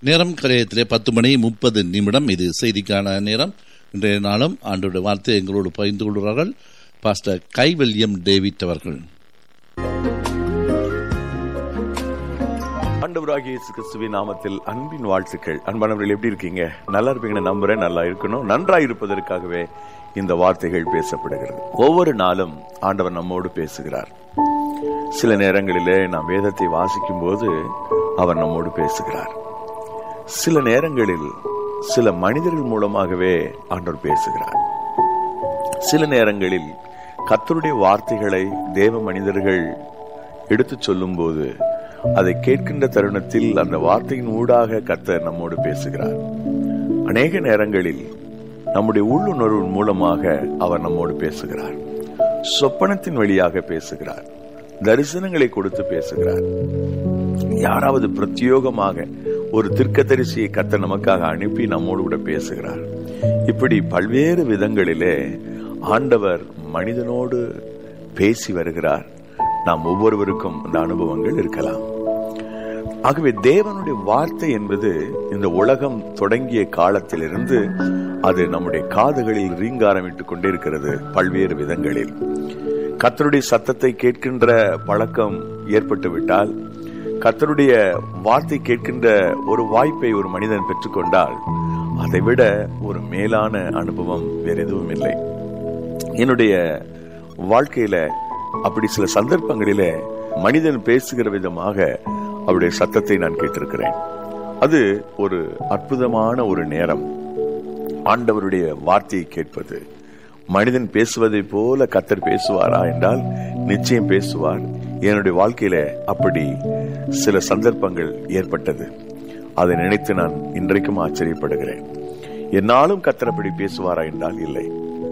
நேரம் கலையத்திலே பத்து மணி முப்பது நிமிடம் இது செய்திக்கான நேரம் இன்றைய நாளும் ஆண்டோட வார்த்தை எங்களோடு பகிர்ந்து கொள்கிறார்கள் பாஸ்டர் கைவல்யம் டேவிட் அவர்கள் ஆண்டவராகிய இயேசு கிறிஸ்துவின் நாமத்தில் அன்பின் வாழ்த்துக்கள் அன்பானவர்கள் எப்படி இருக்கீங்க நல்லா இருப்பீங்கன்னு நம்புறேன் நல்லா இருக்கணும் நன்றாய் இருப்பதற்காகவே இந்த வார்த்தைகள் பேசப்படுகிறது ஒவ்வொரு நாளும் ஆண்டவர் நம்மோடு பேசுகிறார் சில நேரங்களிலே நாம் வேதத்தை வாசிக்கும் போது அவர் நம்மோடு பேசுகிறார் சில நேரங்களில் சில மனிதர்கள் மூலமாகவே ஆண்டவர் பேசுகிறார் சில நேரங்களில் கத்தருடைய வார்த்தைகளை தேவ மனிதர்கள் எடுத்துச் சொல்லும்போது அதை கேட்கின்ற தருணத்தில் அந்த வார்த்தையின் ஊடாக கத்தர் நம்மோடு பேசுகிறார் அநேக நேரங்களில் நம்முடைய உள்ளுணர்வு மூலமாக அவர் நம்மோடு பேசுகிறார் சொப்பனத்தின் வழியாக பேசுகிறார் தரிசனங்களை கொடுத்து பேசுகிறார் யாராவது பிரத்யோகமாக ஒரு திருக்கதரிசியை கத்த நமக்காக அனுப்பி நம்மோடு கூட பேசுகிறார் இப்படி பல்வேறு விதங்களிலே ஆண்டவர் மனிதனோடு பேசி வருகிறார் நாம் ஒவ்வொருவருக்கும் இந்த அனுபவங்கள் இருக்கலாம் ஆகவே தேவனுடைய வார்த்தை என்பது இந்த உலகம் தொடங்கிய காலத்திலிருந்து அது நம்முடைய காதுகளில் ரீங்காரமிட்டுக் கொண்டே இருக்கிறது பல்வேறு விதங்களில் கத்தருடைய சத்தத்தை கேட்கின்ற பழக்கம் ஏற்பட்டு விட்டால் கத்தருடைய வார்த்தை கேட்கின்ற ஒரு வாய்ப்பை ஒரு மனிதன் பெற்றுக்கொண்டால் அதை விட ஒரு மேலான அனுபவம் வேற எதுவும் இல்லை என்னுடைய வாழ்க்கையில அப்படி சில சந்தர்ப்பங்களில மனிதன் பேசுகிற விதமாக அவருடைய சத்தத்தை நான் கேட்டிருக்கிறேன் அது ஒரு அற்புதமான ஒரு நேரம் ஆண்டவருடைய வார்த்தையை கேட்பது மனிதன் பேசுவதை போல கத்தர் பேசுவாரா என்றால் நிச்சயம் பேசுவார் என்னுடைய வாழ்க்கையில அப்படி சில சந்தர்ப்பங்கள் ஏற்பட்டது அதை நினைத்து நான் இன்றைக்கும் ஆச்சரியப்படுகிறேன் என்னாலும் கத்தர் அப்படி பேசுவாரா என்றால் இல்லை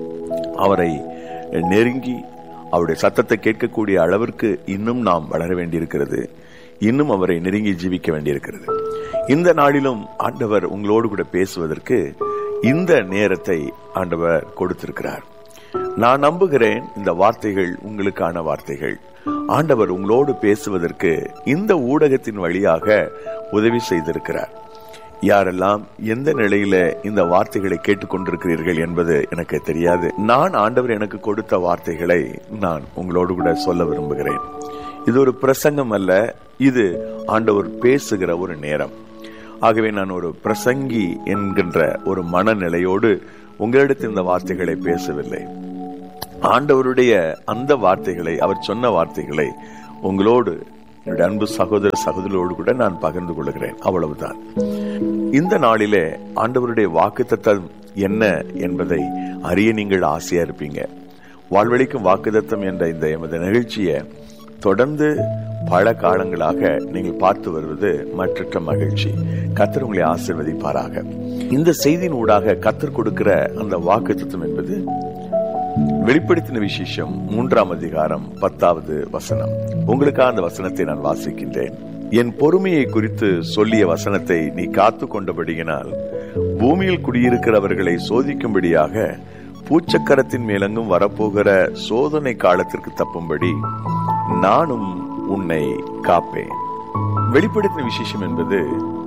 அவரை நெருங்கி அவருடைய சத்தத்தை கேட்கக்கூடிய அளவிற்கு இன்னும் நாம் வளர வேண்டியிருக்கிறது இன்னும் அவரை நெருங்கி ஜீவிக்க வேண்டியிருக்கிறது இந்த நாளிலும் ஆண்டவர் உங்களோடு கூட பேசுவதற்கு இந்த நேரத்தை ஆண்டவர் கொடுத்திருக்கிறார் நான் நம்புகிறேன் இந்த வார்த்தைகள் உங்களுக்கான வார்த்தைகள் ஆண்டவர் உங்களோடு பேசுவதற்கு இந்த ஊடகத்தின் வழியாக உதவி செய்திருக்கிறார் யாரெல்லாம் எந்த நிலையில இந்த வார்த்தைகளை கேட்டுக்கொண்டிருக்கிறீர்கள் என்பது எனக்கு தெரியாது நான் ஆண்டவர் எனக்கு கொடுத்த வார்த்தைகளை நான் உங்களோடு கூட சொல்ல விரும்புகிறேன் இது ஒரு பிரசங்கம் அல்ல இது ஆண்டவர் பேசுகிற ஒரு நேரம் ஆகவே நான் ஒரு பிரசங்கி என்கின்ற ஒரு மனநிலையோடு உங்களிடத்தில் இந்த வார்த்தைகளை பேசவில்லை ஆண்டவருடைய அந்த வார்த்தைகளை அவர் சொன்ன வார்த்தைகளை உங்களோடு என்னுடைய அன்பு சகோதர சகோதரோடு கூட நான் பகிர்ந்து கொள்கிறேன் அவ்வளவுதான் இந்த நாளிலே ஆண்டவருடைய வாக்குத்தத்தம் என்ன என்பதை அறிய நீங்கள் ஆசையா இருப்பீங்க வாழ்வழிக்கும் வாக்குத்தத்தம் என்ற இந்த எமது நிகழ்ச்சியை தொடர்ந்து பல காலங்களாக நீங்கள் பார்த்து வருவது மற்றற்ற மகிழ்ச்சி கத்தர் உங்களை ஆசிர்வதிப்பாராக இந்த செய்தியின் ஊடாக கத்தர் கொடுக்கிற அந்த வாக்குத்தத்தம் என்பது வெளிப்படுத்தின விசேஷம் மூன்றாம் அதிகாரம் பத்தாவது வசனம் உங்களுக்காக அந்த வசனத்தை நான் வாசிக்கின்றேன் என் பொறுமையை குறித்து சொல்லிய வசனத்தை நீ காத்து கொண்டபடியினால் பூமியில் குடியிருக்கிறவர்களை சோதிக்கும்படியாக பூச்சக்கரத்தின் மேலங்கும் வரப்போகிற சோதனை காலத்திற்கு தப்பும்படி நானும் உன்னை காப்பேன் வெளிப்படுத்தின விசேஷம் என்பது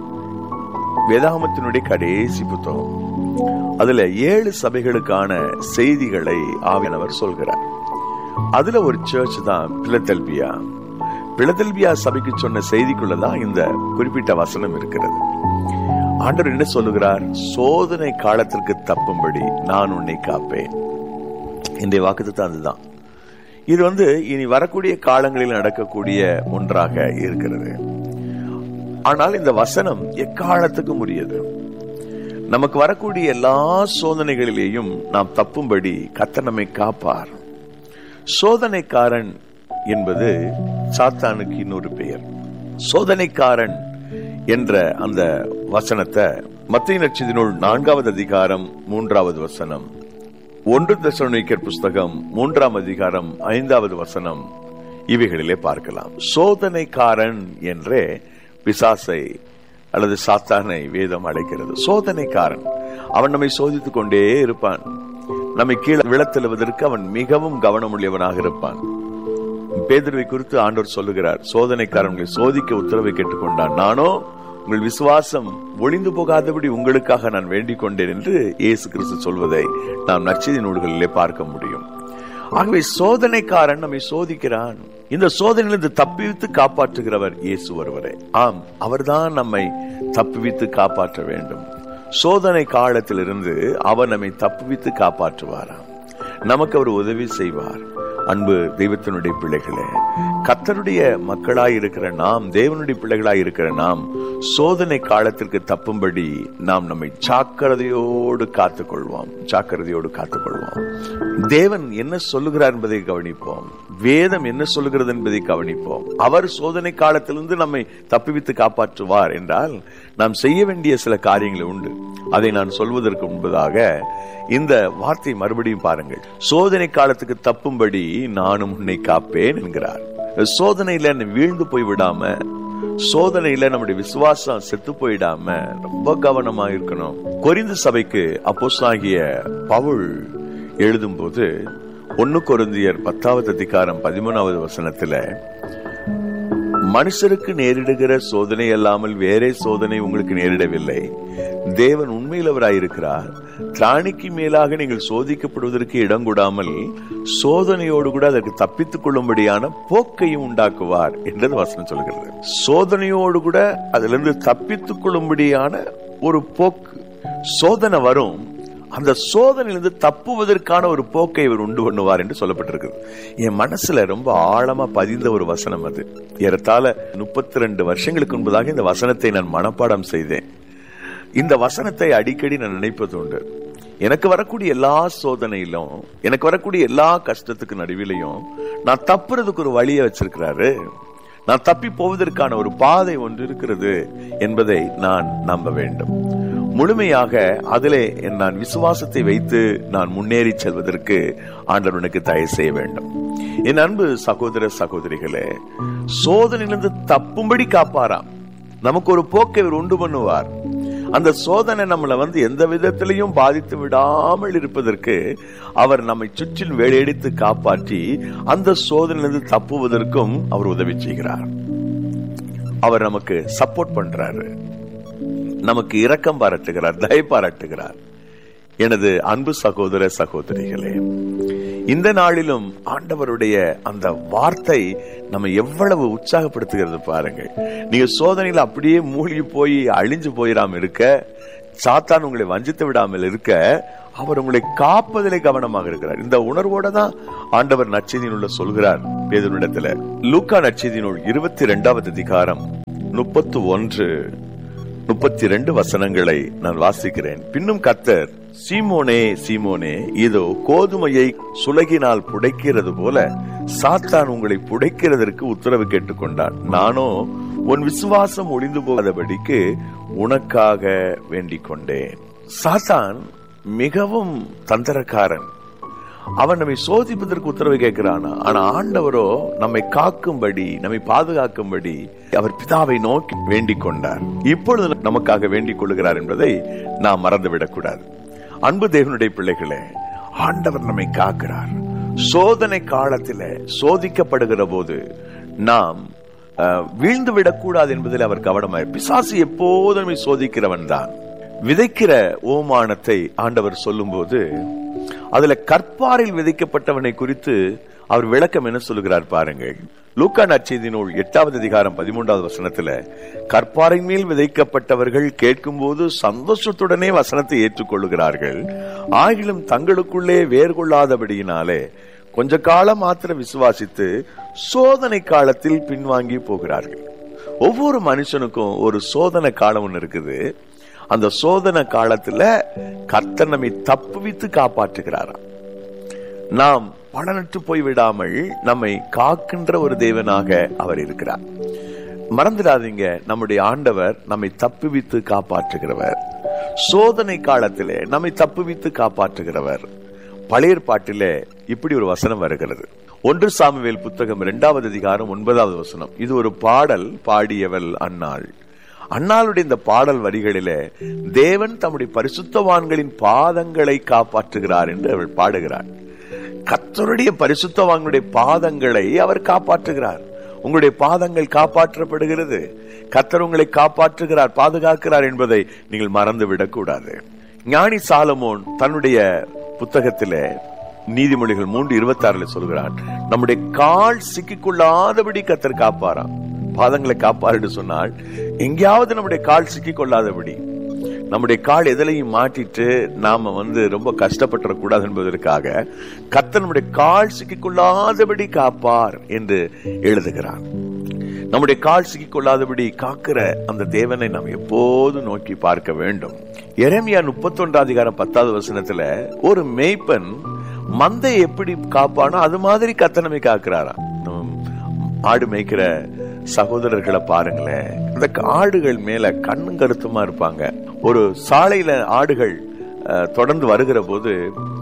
வேதாகமத்தினுடைய கடைசி புத்தகம் அதுல ஏழு சபைகளுக்கான செய்திகளை ஆவியானவர் சொல்கிறார் அதுல ஒரு சர்ச் தான் பிளத்தல்பியா பிளதல்பியா சபைக்கு சொன்ன செய்திக்குள்ளதான் இந்த குறிப்பிட்ட வசனம் இருக்கிறது ஆண்டவர் என்ன சொல்லுகிறார் சோதனை காலத்திற்கு தப்பும்படி நான் உன்னை காப்பேன் இன்றைய வாக்குத்தான் அதுதான் இது வந்து இனி வரக்கூடிய காலங்களில் நடக்கக்கூடிய ஒன்றாக இருக்கிறது ஆனால் இந்த வசனம் எக்காலத்துக்கும் உரியது நமக்கு வரக்கூடிய எல்லா சோதனைகளிலேயும் நாம் தப்பும்படி கத்த நம்மை காப்பார் சோதனைக்காரன் என்பது சாத்தானுக்கு இன்னொரு பெயர் சோதனைக்காரன் என்ற அந்த வசனத்தை மத்திய நட்சத்தினுள் நான்காவது அதிகாரம் மூன்றாவது வசனம் ஒன்று தசனிக்கர் புஸ்தகம் மூன்றாம் அதிகாரம் ஐந்தாவது வசனம் இவைகளிலே பார்க்கலாம் சோதனைக்காரன் என்றே பிசாசை அல்லது சாத்தானை வேதம் அழைக்கிறது சோதனைக்காரன் அவன் நம்மை சோதித்துக் கொண்டே இருப்பான் நம்மை கீழே விழத்தெழுவதற்கு அவன் மிகவும் கவனமுள்ளவனாக இருப்பான் பேதுருவை குறித்து ஆண்டவர் சொல்லுகிறார் சோதனைக்காரங்களை சோதிக்க உத்தரவை கேட்டுக்கொண்டான் நானோ உங்கள் விசுவாசம் ஒளிந்து போகாதபடி உங்களுக்காக நான் வேண்டிக் கொண்டேன் என்று இயேசு கிறிஸ்து சொல்வதை நாம் நற்செய்தி நூல்களிலே பார்க்க முடியும் ஆகவே சோதனைக்காரன் நம்மை சோதிக்கிறான் இந்த சோதனையிலிருந்து தப்பிவித்து காப்பாற்றுகிறவர் இயேசு ஒருவரே ஆம் அவர்தான் நம்மை தப்புவித்து காப்பாற்ற வேண்டும் சோதனை காலத்திலிருந்து அவர் நம்மை தப்புவித்து காப்பாற்றுவாராம் நமக்கு அவர் உதவி செய்வார் அன்பு தெய்வத்தினுடைய பிள்ளைகளே கத்தருடைய மக்களாய் இருக்கிற நாம் தேவனுடைய பிள்ளைகளாய் இருக்கிற நாம் சோதனை காலத்திற்கு தப்பும்படி நாம் நம்மை ஜாக்கிரதையோடு காத்துக்கொள்வோம் ஜாக்கிரதையோடு காத்துக்கொள்வோம் தேவன் என்ன சொல்லுகிறார் என்பதை கவனிப்போம் வேதம் என்ன சொல்லுகிறது என்பதை கவனிப்போம் அவர் சோதனை காலத்திலிருந்து நம்மை தப்புவித்து காப்பாற்றுவார் என்றால் நாம் செய்ய வேண்டிய சில காரியங்கள் உண்டு அதை நான் சொல்வதற்கு முன்பதாக இந்த வார்த்தை மறுபடியும் பாருங்கள் சோதனை காலத்துக்கு தப்பும்படி நானும் உன்னை காப்பேன் என்கிறார் சோதனையில வீழ்ந்து போய் விடாம சோதனையில நம்முடைய விசுவாசம் செத்து போயிடாம ரொம்ப கவனமா இருக்கணும் கொரிந்து சபைக்கு அப்போஸ் ஆகிய பவுல் எழுதும் போது ஒன்னு கொருந்தியர் பத்தாவது அதிகாரம் பதிமூணாவது வசனத்துல மனுஷருக்கு நேரிடுகிற சோதனை அல்லாமல் வேறே சோதனை உங்களுக்கு நேரிடவில்லை தேவன் உண்மையிலவராயிருக்கிறார் திராணிக்கு மேலாக நீங்கள் சோதிக்கப்படுவதற்கு இடம் கூடாமல் சோதனையோடு கூட அதற்கு தப்பித்துக் கொள்ளும்படியான போக்கையும் உண்டாக்குவார் என்றது வசனம் சொல்கிறது சோதனையோடு கூட அதிலிருந்து தப்பித்துக் கொள்ளும்படியான ஒரு போக்கு சோதனை வரும் அந்த சோதனையிலிருந்து தப்புவதற்கான ஒரு போக்கை இவர் உண்டு பண்ணுவார் என்று சொல்லப்பட்டிருக்கு என் மனசுல ரொம்ப ஆழமா பதிந்த ஒரு வசனம் அது ஏறத்தாழ முப்பத்தி ரெண்டு வருஷங்களுக்கு முன்பதாக இந்த வசனத்தை நான் மனப்பாடம் செய்தேன் இந்த வசனத்தை அடிக்கடி நான் நினைப்பது உண்டு எனக்கு வரக்கூடிய எல்லா சோதனையிலும் எனக்கு வரக்கூடிய எல்லா கஷ்டத்துக்கு நடுவிலையும் நான் தப்புறதுக்கு ஒரு வழியை வச்சிருக்கிறாரு நான் தப்பி போவதற்கான ஒரு பாதை ஒன்று இருக்கிறது என்பதை நான் நம்ப வேண்டும் முழுமையாக அதிலே நான் விசுவாசத்தை வைத்து நான் முன்னேறி செல்வதற்கு ஆண்டவனுக்கு தயவு செய்ய வேண்டும் என் அன்பு சகோதர சகோதரிகளே சோதனையிலிருந்து தப்பும்படி காப்பாராம் நமக்கு ஒரு போக்கை இவர் உண்டு பண்ணுவார் அந்த சோதனை நம்மளை வந்து எந்த விதத்திலையும் பாதித்து விடாமல் இருப்பதற்கு அவர் நம்மை சுற்றில் வேலையடித்து காப்பாற்றி அந்த சோதனையிலிருந்து தப்புவதற்கும் அவர் உதவி செய்கிறார் அவர் நமக்கு சப்போர்ட் பண்றாரு நமக்கு இரக்கம் பாராட்டுகிறார் தயை பாராட்டுகிறார் எனது அன்பு சகோதர சகோதரிகளே இந்த நாளிலும் ஆண்டவருடைய அந்த வார்த்தை நம்ம எவ்வளவு உற்சாகப்படுத்துகிறது பாருங்கள் நீங்க சோதனையில் அப்படியே மூழ்கி போய் அழிஞ்சு போயிடாம இருக்க சாத்தான் உங்களை வஞ்சித்து விடாமல் இருக்க அவர் உங்களை காப்பதிலே கவனமாக இருக்கிறார் இந்த உணர்வோட தான் ஆண்டவர் நச்செய்தி நூல்ல சொல்கிறார் பேதனிடத்துல லூக்கா நச்செய்தி நூல் இருபத்தி இரண்டாவது அதிகாரம் முப்பத்து ஒன்று முப்பத்தி ரெண்டு வசனங்களை நான் வாசிக்கிறேன் பின்னும் கத்தர் சீமோனே சீமோனே இதோ கோதுமையை சுலகினால் புடைக்கிறது போல சாத்தான் உங்களை புடைக்கிறதற்கு உத்தரவு கேட்டுக்கொண்டான் நானோ உன் விசுவாசம் ஒளிந்து போகாதபடிக்கு உனக்காக வேண்டிக் கொண்டேன் சாத்தான் மிகவும் தந்திரக்காரன் அவன் நம்மை சோதிப்பதற்கு உத்தரவு கேட்கிறானா ஆனா ஆண்டவரோ நம்மை காக்கும்படி நம்மை பாதுகாக்கும்படி அவர் பிதாவை நோக்கி வேண்டிக் கொண்டார் இப்பொழுது நமக்காக வேண்டிக் கொள்கிறார் என்பதை நாம் மறந்துவிடக் கூடாது அன்பு தேவனுடைய பிள்ளைகளே ஆண்டவர் நம்மை காக்கிறார் சோதனை காலத்தில் சோதிக்கப்படுகிற போது நாம் வீழ்ந்து விடக்கூடாது என்பதில் அவர் கவனமாய் பிசாசு எப்போதும் நம்மை சோதிக்கிறவன் தான் விதைக்கிற ஓமானத்தை ஆண்டவர் சொல்லும்போது அதுல கற்பாரில் விதைக்கப்பட்டவனை குறித்து அவர் விளக்கம் என்ன சொல்லுகிறார் பாருங்கள் லூக்கா நற்செய்தி நூல் எட்டாவது அதிகாரம் பதிமூன்றாவது வசனத்துல கற்பாரின் மேல் விதைக்கப்பட்டவர்கள் கேட்கும் போது சந்தோஷத்துடனே வசனத்தை ஏற்றுக்கொள்ளுகிறார்கள் ஆகிலும் தங்களுக்குள்ளே வேர் கொள்ளாதபடியினாலே கொஞ்ச காலம் மாத்திர விசுவாசித்து சோதனை காலத்தில் பின்வாங்கி போகிறார்கள் ஒவ்வொரு மனுஷனுக்கும் ஒரு சோதனை காலம் ஒன்று இருக்குது அந்த சோதனை காலத்துல கர்த்தர் நம்மை தப்புவித்து காப்பாற்றுகிறாராம் நாம் பலனற்று போய் விடாமல் நம்மை காக்கின்ற ஒரு தேவனாக அவர் இருக்கிறார் மறந்துடாதீங்க நம்முடைய ஆண்டவர் நம்மை தப்புவித்து காப்பாற்றுகிறவர் சோதனை காலத்திலே நம்மை தப்புவித்து காப்பாற்றுகிறவர் பழைய பாட்டிலே இப்படி ஒரு வசனம் வருகிறது ஒன்று சாமுவேல் புத்தகம் இரண்டாவது அதிகாரம் ஒன்பதாவது வசனம் இது ஒரு பாடல் பாடியவள் அன்னாள் அண்ணாளுடைய இந்த பாடல் வரிகளிலே தேவன் தம்முடைய பரிசுத்தவான்களின் பாதங்களை காப்பாற்றுகிறார் என்று அவள் பாடுகிறார் கத்தருடைய பரிசுத்தவான்களுடைய பாதங்களை அவர் காப்பாற்றுகிறார் உங்களுடைய பாதங்கள் காப்பாற்றப்படுகிறது கத்தர் உங்களை காப்பாற்றுகிறார் பாதுகாக்கிறார் என்பதை நீங்கள் மறந்து விடக்கூடாது ஞானி சாலமோன் தன்னுடைய புத்தகத்திலே நீதிமொழிகள் மூன்று இருபத்தி ஆறுல சொல்கிறான் நம்முடைய கால் சிக்கிக்கொள்ளாதபடி கத்தர் காப்பாராம் பாதங்களை காப்பாருன்னு சொன்னால் எங்கேயாவது நம்முடைய கால் சிக்கிக்கொள்ளாதபடி நம்முடைய கால் எதிலையும் மாட்டிட்டு நாம வந்து ரொம்ப கஷ்டப்பட்டுறக்கூடாது என்பதற்காக கத்தர் நம்முடைய கால் சிக்கிக்கொள்ளாதபடி காப்பார் என்று எழுதுகிறான் நம்முடைய கால் சிக்கிக்கொள்ளாதபடி காக்கிற அந்த தேவனை நாம் எப்போதும் நோக்கி பார்க்க வேண்டும் எரேமியா முப்பத்தொன்றாம் அதிகாரம் பத்தாவது வசனத்துல ஒரு மேய்ப்பன் மந்தை எப்படி காப்பானோ அது மாதிரி கத்தனமை காக்கிறாராம் நம்ம ஆடு மேய்க்கிற சகோதரர்களை பாருங்களேன் அந்த ஆடுகள் மேல கண்ணும் கருத்துமா இருப்பாங்க ஒரு சாலையில ஆடுகள் அஹ், தொடர்ந்து வருகிற போது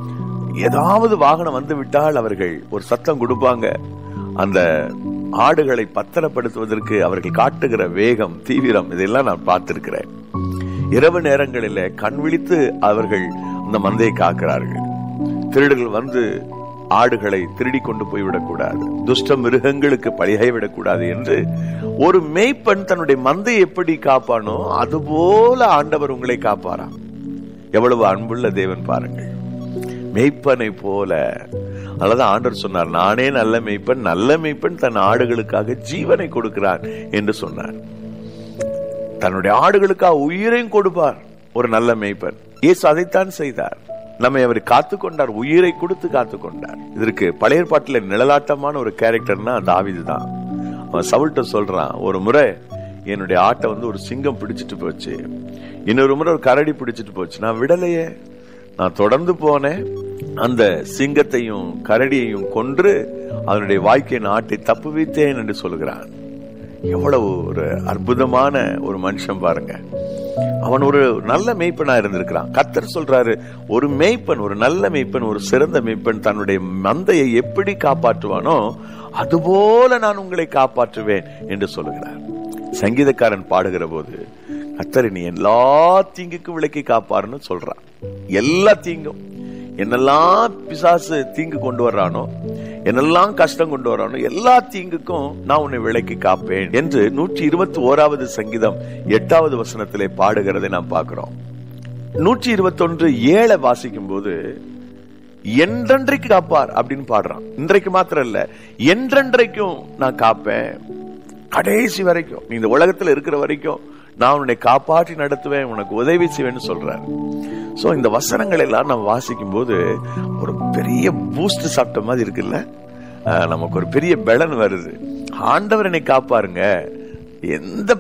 ஏதாவது வாகனம் வந்து விட்டால் அவர்கள் ஒரு சத்தம் கொடுப்பாங்க அந்த ஆடுகளை பத்திரப்படுத்துவதற்கு அவர்கள் காட்டுகிற வேகம் தீவிரம் இதெல்லாம் நான் பார்த்திருக்கிறேன் இரவு நேரங்களில் கண் விழித்து அவர்கள் அந்த மந்தையை காக்கிறார்கள் திருடர்கள் வந்து ஆடுகளை திருடி கொண்டு போய்விடக்கூடாது துஷ்ட மிருகங்களுக்கு பழிகை விடக்கூடாது என்று ஒரு மேய்ப்பன் தன்னுடைய மந்தையை எப்படி காப்பானோ அதுபோல ஆண்டவர் உங்களை காப்பாராம் எவ்வளவு அன்புள்ள தேவன் பாருங்கள் மெய்ப்பனை போல அல்லது ஆண்டவர் சொன்னார் நானே நல்ல மெய்ப்பன் நல்ல மெய்ப்பன் தன் ஆடுகளுக்காக ஜீவனை கொடுக்கிறான் என்று சொன்னார் தன்னுடைய ஆடுகளுக்காக உயிரையும் கொடுப்பார் ஒரு நல்ல மெய்ப்பன் இயேசு அதைத்தான் செய்தார் நம்மை அவர் காத்து கொண்டார் உயிரை கொடுத்து காத்து கொண்டார் இதற்கு பழைய பாட்டில நிழலாட்டமான ஒரு கேரக்டர்னா தாவிது தான் அவன் சவுல்ட்ட சொல்றான் ஒரு முறை என்னுடைய ஆட்டை வந்து ஒரு சிங்கம் பிடிச்சிட்டு போச்சு இன்னொரு முறை ஒரு கரடி பிடிச்சிட்டு போச்சு நான் விடலையே நான் தொடர்ந்து போனேன் அந்த சிங்கத்தையும் கரடியையும் கொன்று அதனுடைய வாய்க்கை ஆட்டை தப்பு வைத்தேன் என்று சொல்கிறான் எவ்வளவு ஒரு அற்புதமான ஒரு மனுஷன் பாருங்க அவன் ஒரு நல்ல மேய்ப்பனா இருந்திருக்கிறான் கத்தர் சொல்றாரு ஒரு மேய்ப்பன் ஒரு நல்ல மேய்ப்பன் ஒரு சிறந்த மேய்ப்பன் தன்னுடைய மந்தையை எப்படி காப்பாற்றுவானோ அதுபோல நான் உங்களை காப்பாற்றுவேன் என்று சொல்லுகிறார் சங்கீதக்காரன் பாடுகிற போது கத்தர் நீ எல்லா தீங்குக்கும் விலக்கி காப்பாருன்னு சொல்றான் எல்லா தீங்கும் என்னெல்லாம் பிசாசு தீங்கு கொண்டு வர்றானோ என்னெல்லாம் கஷ்டம் கொண்டு வரானோ எல்லா தீங்குக்கும் நான் உன்னை விலைக்கு காப்பேன் என்று நூற்றி இருபத்தி ஓராவது சங்கீதம் எட்டாவது வசனத்திலே பாடுகிறதை நாம் பார்க்கிறோம் நூற்றி இருபத்தி ஒன்று ஏழை வாசிக்கும் போது என்றென்றைக்கு காப்பார் அப்படின்னு பாடுறான் இன்றைக்கு மாத்திரம் இல்ல என்றென்றைக்கும் நான் காப்பேன் கடைசி வரைக்கும் நீ இந்த உலகத்துல இருக்கிற வரைக்கும் நான் உன்னை காப்பாற்றி நடத்துவேன் உனக்கு உதவி செய்வேன்னு சொல்றாரு சோ இந்த வசனங்கள் எல்லாம் நம்ம வாசிக்கும் போது ஒரு பெரிய பூஸ்ட் சாப்பிட்ட மாதிரி இருக்குல்ல ஆஹ் நமக்கு ஒரு பெரிய பலன் வருது ஆண்டவர் என்னை காப்பாருங்க எந்த